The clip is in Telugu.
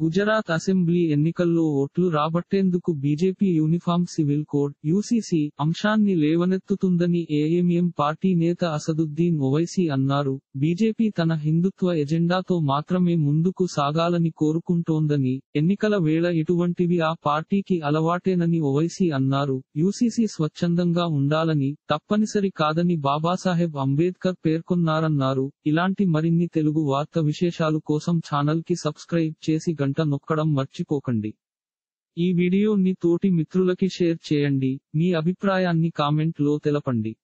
గుజరాత్ అసెంబ్లీ ఎన్నికల్లో ఓట్లు రాబట్టేందుకు BJP uniform civil code UCC అంశాన్ని లేవనెత్తుతుందని ఏఎంఎం పార్టీ నేత అసదుద్దీన్ ఓవైసీ అన్నారు బీజేపీ తన హిందుత్వ ఎజెండాతో మాత్రమే ముందుకు సాగాలని కోరుకుంటోందని ఎన్నికల వేళ ఇటువంటివి ఆ పార్టీకి అలవాటేనని ఓవైసీ అన్నారు యూసీసీ స్వచ్ఛందంగా ఉండాలని తప్పనిసరి కాదని బాబాసాహెబ్ అంబేద్కర్ పేర్కొన్నారన్నారు ఇలాంటి మరిన్ని తెలుగు వార్త విశేషాలు కోసం ఛానల్ కి సబ్స్క్రైబ్ చేసి గంట నొక్కడం మర్చిపోకండి ఈ వీడియోని తోటి మిత్రులకి షేర్ చేయండి మీ అభిప్రాయాన్ని కామెంట్ లో తెలపండి